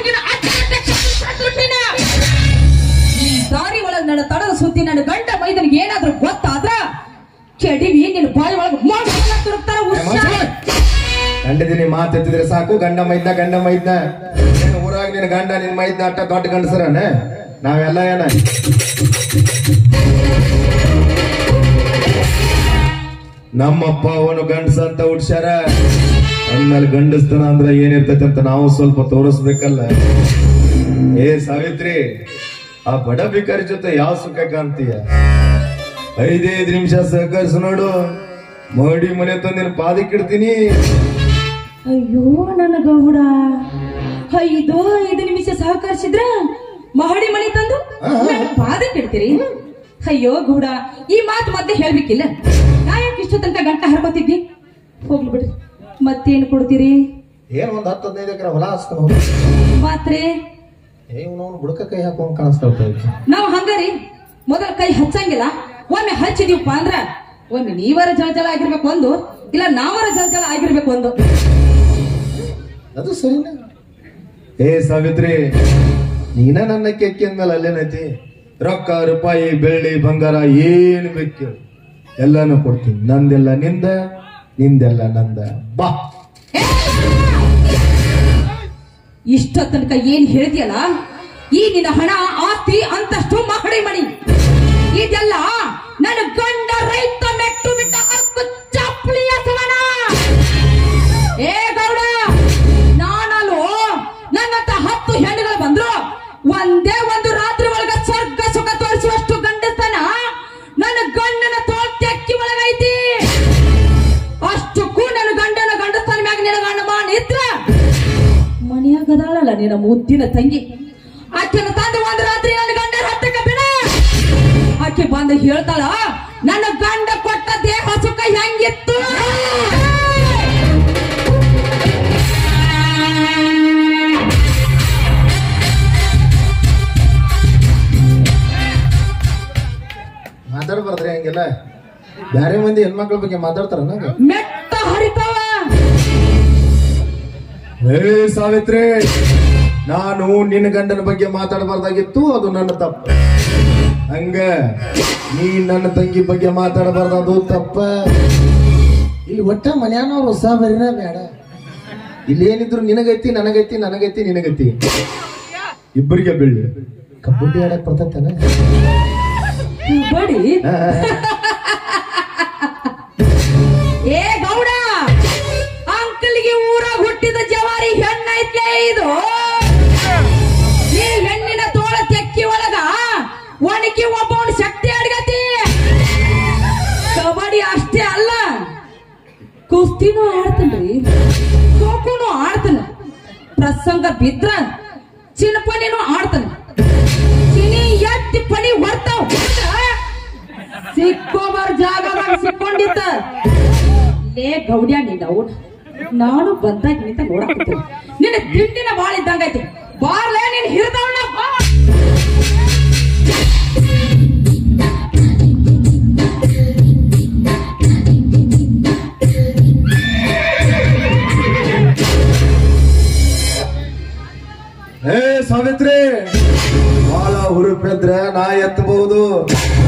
ನಿನ್ನ ಅಡ್ಡ ಅಡ್ಡ ಕಟ್ಬಿಟ್ಟಿನ. ಈ ದಾರಿ ಒಳಗ್ ನನ್ನ ತಡದ ಸುದ್ದಿ ನನ್ನ ಗಂಡ ಮೈದನಿಗೆ ಏನಾದ್ರೂ ಗೊತ್ತಾದ್ರ ಕೆಡಿವಿ ನಿನ್ನ ಬಾಯಿ ಒಳಗ್ ಮೊಸರನ್ನ ತುರುಕ್ತಾರ ಹುಷಾರ್. ಗಂಡದಿನಿ ಮಾತು ಎತ್ತಿದ್ರೆ ಸಾಕು ಗಂಡ ಮೈದ್ನ ಗಂಡ ಮೈದ್ನ ಏನ್ ಊರಾಗ ನಿನ್ ಗಂಡ ನಿನ್ ಮೈದ್ನ ಅಟ್ಟ ದೊಡ್ಡ ಗಂಡಸರನ ನಾವೆಲ್ಲ ಏನ ನಮ್ಮಪ್ಪ ಅವನು ಗಂಡಸ ಅಂತ ಹುಡ್ಸ್ಯಾರ ಅಂದ್ಮೇಲೆ ಗಂಡಸ್ತನ ಅಂದ್ರ ಏನಿರ್ತೈತೆ ಅಂತ ನಾವು ಸ್ವಲ್ಪ ತೋರಿಸ್ಬೇಕಲ್ಲ ಏ ಸಾವಿತ್ರಿ ಆ ಬಡ ಭಿಕಾರಿ ಜೊತೆ ಯಾವ ಸುಖ ಕಾಣ್ತೀಯ ಐದೈದು ನಿಮಿಷ ಸಹಕರಿಸು ನೋಡು ಮಾಡಿ ಮನೆ ತಂದಿನ ಪಾದಕ್ಕಿಡ್ತೀನಿ ಅಯ್ಯೋ ನನ್ನ ಗೌಡ ಐದು ಐದು ನಿಮಿಷ ಸಹಕರಿಸಿದ್ರ ಮಹಡಿ ಮನೆ ತಂದು ನನ್ನ ಪಾದ ಕೆಡ್ತೀರಿ ಅಯ್ಯೋ ಗೌಡ ಈ ಮಾತು ಮತ್ತೆ ಹೇಳ್ಬೇಕಿಲ್ಲ ನಾ ಯಾಕೆ ಇಷ್ಟು ತನಕ ಗಂಟ ಹರ್ಕೋತಿದ್ವಿ ಹೋಗ್ಲಿ ಬಿಡ್ರಿ ಮತ್ತೇನು ಕೊಡ್ತೀರಿ ಏನ್ ಒಂದ್ ಹತ್ತು ಹದಿನೈದು ಎಕರೆ ಹೊಲ ಹಸ್ತಾನ ಮಾತ್ರೆ ಏ ಇವನವನು ಬುಡಕ ಕೈ ಹಾಕೊಂಡ್ ಕಾಣಿಸ್ತಾ ನಾವು ಹಂಗಾರಿ ಮೊದಲ ಕೈ ಹಚ್ಚಂಗಿಲ್ಲ ಒಮ್ಮೆ ಹಚ್ಚಿದೀವಪ್ಪ ಅಂದ್ರ ಒಮ್ಮೆ ನೀವರ ಜಲಜಲ ಆಗಿರ್ಬೇಕು ಒಂದು ಇಲ್ಲ ನಾವರ ಜಲಜಲ ಆಗಿರ್ಬೇಕು ಒಂದು ಅದು ಸರಿನಾ ಏ ಸಾವಿತ್ರಿ ನೀನ ನನ್ನ ಕೆಕ್ಕಿ ಅಂದ್ಮೇಲೆ ಅಲ್ಲೇನೈತಿ ರೊಕ್ಕ ರೂಪಾಯಿ ಬೆಳ್ಳಿ ಬಂಗಾರ ಏನು ಬೇಕು ಎಲ್ಲಾನು ಕೊಡ್ತೀನಿ ನಂದೆಲ್ಲ ನಿಂದ ನಿಂದೆಲ್ಲ ನಂದ ಬಾ ಇಷ್ಟ ತನಕ ಏನ್ ಹೇಳ್ತಿಯಲ್ಲ ಈ ನಿನ್ನ ಹಣ ಆಸ್ತಿ ಅಂತಷ್ಟು ಮಹಡಿ ಮಣಿ ಇದೆಲ್ಲ ನನ್ನ ಗಂಡ ರೈತ ಮೆಟ್ಟು ಬಿಟ್ಟ ಹಕ್ಕು ಚಪ್ಪಲಿಯ ಸವನ ಏ ಗೌಡ ನಾನಲ್ಲೋ ನನ್ನಂತ ಹತ್ತು ಹೆಣ್ಣುಗಳು ಬಂದ್ರು ಒಂದೇ ಒಂದು ರಾತ್ರಿ ಒಳಗ ಸ್ವರ್ಗ ಸುಖ ತೋರಿಸುವಷ್ಟು ಗಂಡತನ ನನ್ನ ಗಂಡನ ತೋಳ್ ತೆಕ್ಕಿ ಒಳಗೈತಿ ಅಷ್ಟಕ್ಕೂ ನನ್ನ ಗಂಡನ ಗಂಡಸ್ತನ ಮ್ಯಾಗ ನಿನ್ನ ಗಂಡ ಮಾನ ಇದ್ರ ಮನೆಯಾಗದಾಳಲ್ಲ ನಿನ್ನ ಮುದ್ದಿನ ತಂಗಿ ಆಕೆನ ತಂದು ಒಂದು ರಾತ್ರಿ ನನ್ನ ಗಂಡ ಹತ್ತಕ ಬಿಡ ಆಕೆ ಬಂದು ಹೇಳ್ತಾಳ ನನ್ನ ಗಂಡ ಕೊಟ್ಟ ದೇಹ ಸುಖ ಹೆಂಗಿತ್ತು ಮಾತಾಡ್ಬಾರ್ದ್ರಿ ಹಂಗೆಲ್ಲ ಬ್ಯಾರೆ ಮಂದಿ ಹೆಣ್ಮಕ್ಳ ಬಗ್ಗೆ ಮಾತಾಡ್ತಾರ ನಂಗ ಮೆಟ್ಟ ಹರಿತಾವ ಏ ಸಾವಿತ್ರಿ ನಾನು ನಿನ್ನ ಗಂಡನ ಬಗ್ಗೆ ಮಾತಾಡಬಾರ್ದಾಗಿತ್ತು ಅದು ನನ್ನ ತಪ್ಪು ಹಂಗ ನೀ ನನ್ನ ತಂಗಿ ಬಗ್ಗೆ ಮಾತಾಡಬಾರ್ದು ಅದು ತಪ್ಪ ಇಲ್ಲಿ ಒಟ್ಟ ಮನ್ಯಾನವ್ರು ಹೊಸ ಬರೀನ ಬೇಡ ಇಲ್ಲಿ ಏನಿದ್ರು ನಿನಗೈತಿ ನನಗೈತಿ ನನಗೈತಿ ನಿನಗೈತಿ ಇಬ್ಬರಿಗೆ ಬೀಳ್ಳಿ ಕಬಡ್ಡಿ ಆಡಕ್ ಬರ್ತೈತೇನ ಬಡಿ ಆ, ಏ ಗೌಡ ಅಂಕಲ್ಗೆ ಊರಾಗ ಹುಟ್ಟಿದ ಜವಾರಿ ಹೆಣ್ಣೈತ್ಲೇ ಇದು ಈ ಹೆಣ್ಣಿನ ತೋಳ ತೆಕ್ಕಿ ಒಳಗ ಒಣಕಿ ಒಬ್ಬವನ್ ಶಕ್ತಿ ಅಡ್ಗತಿ ಕಬಡ್ಡಿ ಅಷ್ಟೇ ಅಲ್ಲ ಕುಸ್ತಿನೂ ಆಡ್ತನ್ರಿ ಖೋಖೋನು ಆಡ್ತಾನ ಪ್ರಸಂಗ ಬಿದ್ರ ಚಿನ್ನಪಣಿನೂ ಆಡ್ತಾನ ಚಿನಿ ಎತ್ತಿ ಪಣಿ ಹೊರ್ತಾವ್ ಸಿಕ್ಕೋಬರ್ ಜಾಗದಾಗ ಸಿಕ್ಕೊಂಡಿದ್ದ ಲೇ ಗೌಡ್ಯ ನೀನ್ ಅವ್ನ ನಾನು ಬಂದಾಗ ನಿಂತ ನೋಡಾಕತ್ತೀನಿ ನಿನ್ನ ತಿಂಡಿನ ಬಾಳ ಇದ್ದಂಗೈತಿ ಬಾರ್ಲೇ ನೀನ್ ಹಿರಿದವನ ಬಾ ಏ ಸಾವಿತ್ರಿ ಬಾಳ ಹುರುಪಿದ್ರೆ ನಾ ಎತ್ತಬಹುದು